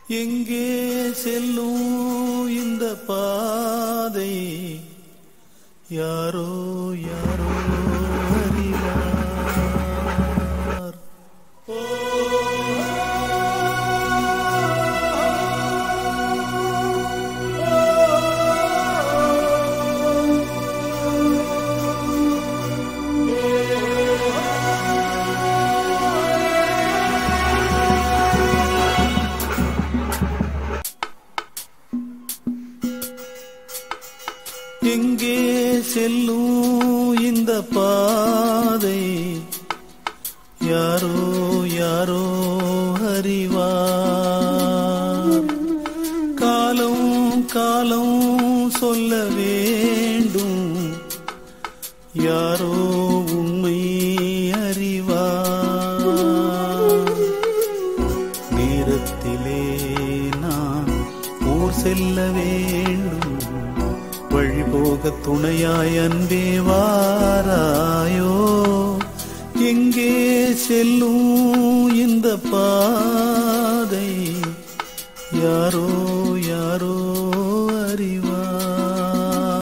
எங்கே செல்லும் இந்த பாதை யாரோ யாரோ அறிவார் எங்கே செல்லும் இந்த பாதை யாரோ யாரோ அறிவார் காலம் காலம் சொல்ல வேண்டும் யாரோ உண்மை அறிவார் நேரத்திலே நான் ஊர் செல்ல வேண்டும் வழிபோக துணையாய் அன்பே வாராயோ எங்கே செல்லும் இந்த பாதை யாரோ